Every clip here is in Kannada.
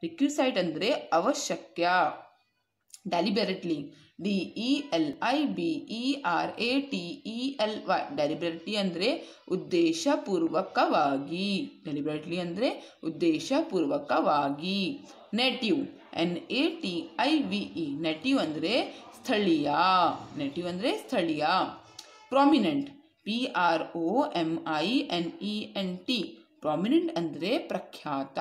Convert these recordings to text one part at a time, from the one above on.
ರಿಕ್ವಿಸೈಟ್ ಅಂದರೆ ಅವಶ್ಯಕ deliberately D E L I B E R A T E L Y deliberately ಅಂದರೆ ಉದ್ದೇಶಪೂರ್ವಕವಾಗಿ ಡೆಲಿಬೆರೆಟ್ಲಿ ಅಂದರೆ ಉದ್ದೇಶಪೂರ್ವಕವಾಗಿ native N A T I V E native ಅಂದರೆ ಸ್ಥಳೀಯ ನೆಟಿವ್ ಅಂದರೆ ಸ್ಥಳೀಯ prominent P R O M I N E N T prominent ಅಂದರೆ ಪ್ರಖ್ಯಾತ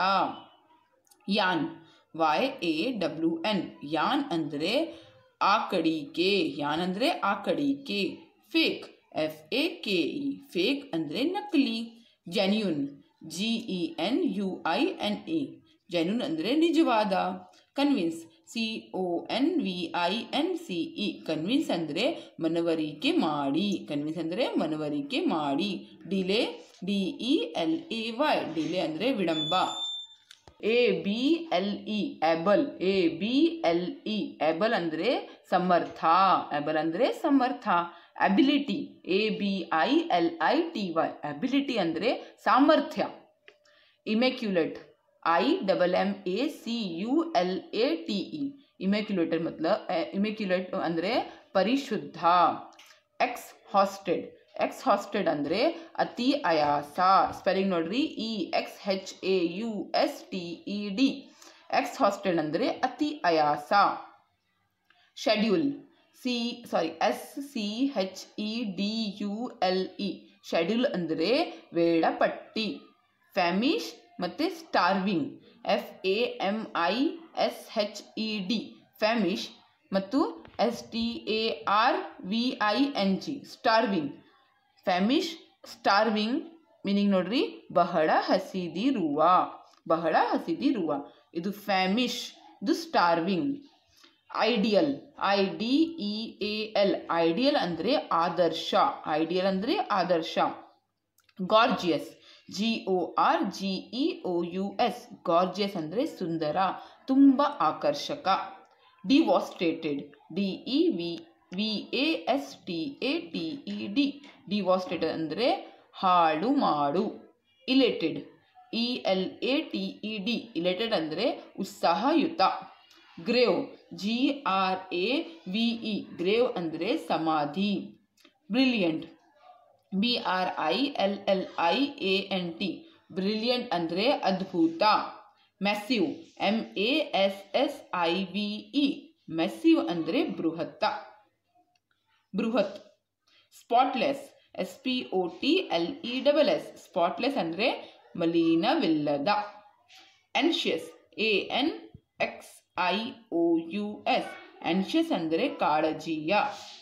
ಯಾನ್ ವೈ ಎ ಡಬ್ಲ್ಯೂ ಎನ್ ಯಾನ್ ಅಂದರೆ ಆಕಡಿಕೆ ಯಾನ್ ಅಂದರೆ ಆಕಡಿಕೆ fake F A K E fake ಅಂದರೆ ನಕಲಿ genuine G E N U I N E genuine ಅಂದರೆ ನಿಜವಾದ convince C O N V I N C E convince ಅಂದರೆ ಮನವರಿಕೆ ಮಾಡಿ ಕನ್ವಿನ್ಸ್ ಅಂದರೆ ಮನವರಿಕೆ ಮಾಡಿ delay D E L A Y delay ಅಂದರೆ ವಿಳಂಬ A B L E able A B L E able ಅಂದರೆ ಸಮರ್ಥ ಎಬಲ್ ಅಂದರೆ ಸಮರ್ಥ ability A B I L I T Y ability ಅಂದರೆ ಸಾಮರ್ಥ್ಯ immaculate I double M A C U L A T E immaculate ಮತ್ಲಬ್ ಇಮೆಕ್ಯುಲೇಟ್ ಅಂದರೆ ಪರಿಶುದ್ಧ ಎಕ್ಸ್ ಹಾಸ್ಟೆಡ್ ಎಕ್ಸ್ ಹಾಸ್ಟೆಡ್ ಅಂದರೆ ಅತಿ ಆಯಾಸ ಸ್ಪೆಲ್ಲಿಂಗ್ ನೋಡ್ರಿ E X H A U S T E D exhausted ಅಂದರೆ ಅತಿ ಆಯಾಸ schedule C sorry S C H E D U L E schedule ಅಂದರೆ ವೇಳಾಪಟ್ಟಿ ಫ್ಯಾಮಿಶ್ ಮತ್ತು starving F A M I S H E D famished ಮತ್ತು S T A R V I N G starving famished starving meaning ನೋಡ್ರಿ ಬಹಳ ಹಸಿದಿರುವ ಬಹಳ ಹಸಿದಿರುವ ಇದು ಫ್ಯಾಮಿಶ್ ಇದು starving ideal I D E A L ideal ಅಂದರೆ ಆದರ್ಶ ಐಡಿಯಲ್ ಅಂದರೆ ಆದರ್ಶ gorgeous G O R G E O U S gorgeous ಅಂದರೆ ಸುಂದರ ತುಂಬ ಆಕರ್ಷಕ devastated D E V V A S T A T E D devastated ಅಂದರೆ ಹಾಳು ಮಾಡು elated E L A T E D elated ಅಂದರೆ ಉತ್ಸಾಹಯುತ grave G R A V E grave ಅಂದರೆ ಸಮಾಧಿ brilliant B R I L L I A N T brilliant ಅಂದರೆ ಅದ್ಭುತ ಮೆಸ್ಸಿವ್ M A S S I V E massive ಅಂದರೆ ಬೃಹತ್ತ ಬೃಹತ್ spotless S P O T L E double S spotless ಅಂದರೆ ಮಲಿನವಿಲ್ಲದ anxious A N X I O U S anxious ಅಂದರೆ ಕಾಳಜಿಯ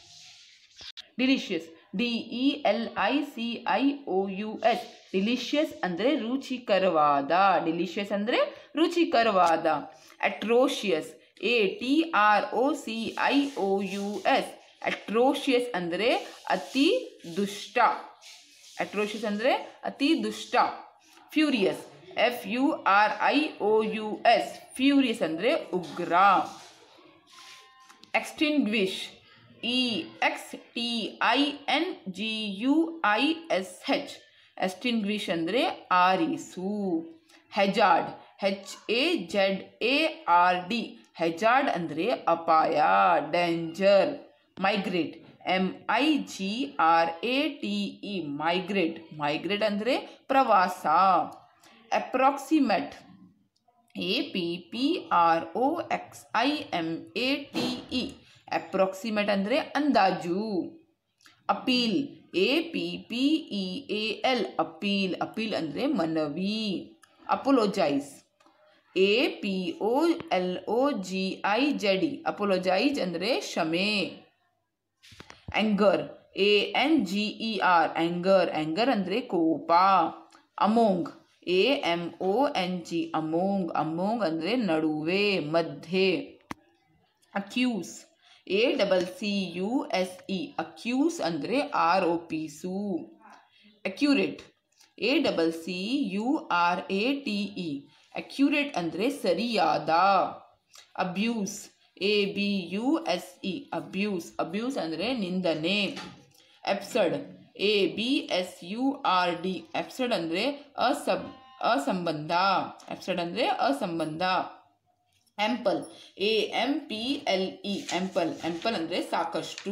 delicious D E L I C I O U S delicious ಅಂದರೆ ರುಚಿಕರವಾದ ಡಿಲಿಷಿಯಸ್ ಅಂದರೆ ರುಚಿಕರವಾದ atrocious A T R O C I O U S atrocious ಅಂದರೆ ಅತಿ ದುಷ್ಟ ಅಟ್ರೋಷಿಯಸ್ ಅಂದರೆ ಅತಿ ದುಷ್ಟ furious F U R I O U S furious ಅಂದರೆ ಉಗ್ರ extinguish E X T I N G U I S H extinguish ಅಂದರೆ ಆರಿಸು hazard H A Z A R D hazard ಅಂದರೆ ಅಪಾಯ danger migrate M I G R A T E migrate migrate ಅಂದರೆ ಪ್ರವಾಸ approximate A P P R O X I M A T E approximate ಅಂದರೆ ಅಂದಾಜು appeal A P P E A L appeal appeal ಅಂದರೆ ಮನವಿ apologize A P O L O G I Z E apologize ಅಂದರೆ ಕ್ಷಮೆ anger A N G E R anger anger ಅಂದರೆ ಕೋಪ among A M O N G among among ಅಂದರೆ ನಡುವೆ ಮಧ್ಯೆ accuse A double C U S E accuse ಅಂದರೆ ಆರೋಪಿಸು accurate A double C U R A T E accurate ಅಂದರೆ ಸರಿಯಾದ abuse A B U S E abuse abuse ಅಂದರೆ ನಿಂದನೆ ಎಪ್ಸಡ್ A B S U R D absurd ಅಂದರೆ ಅಸಬ್ ಅಸಂಬಂಧ ಎಪ್ಸಡ್ ಅಂದರೆ ಅಸಂಬಂಧ ample A M P L E ample ample ಅಂದರೆ ಸಾಕಷ್ಟು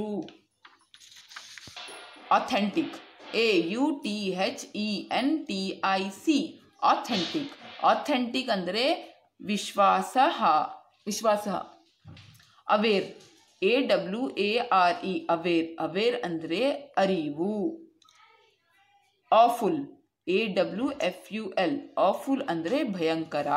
authentic A U T H E N T I C authentic authentic ಅಂದರೆ ವಿಶ್ವಾಸ ವಿಶ್ವಾಸ aware A W A R E aware aware ಅಂದರೆ ಅರಿವು awful A W F U L awful ಅಂದರೆ ಭಯಂಕರ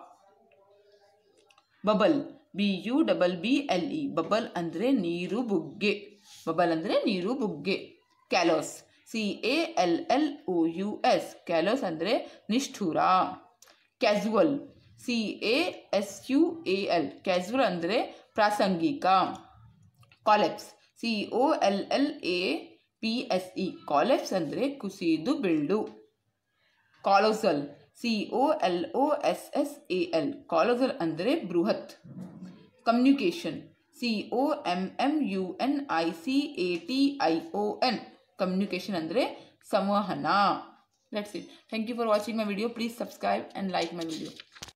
bubble B U double B L E bubble ಅಂದರೆ ನೀರು ಬುಗ್ಗೆ ಬಬಲ್ ಅಂದರೆ ನೀರು ಬುಗ್ಗೆ callous C A L L O U S callous ಅಂದರೆ ನಿಷ್ಠುರ casual C A S U A L casual ಅಂದರೆ ಪ್ರಾಸಂಗಿಕ collapse C O L L A P S E collapse ಅಂದರೆ ಕುಸಿದು ಬೀಳು colossal C O L O S S A L colossal ಅಂದರೆ ಬೃಹತ್ communication C O M M U N I C A T I O N communication ಅಂದರೆ ಸಂವಹನ let's it thank you for watching my video please subscribe and like my video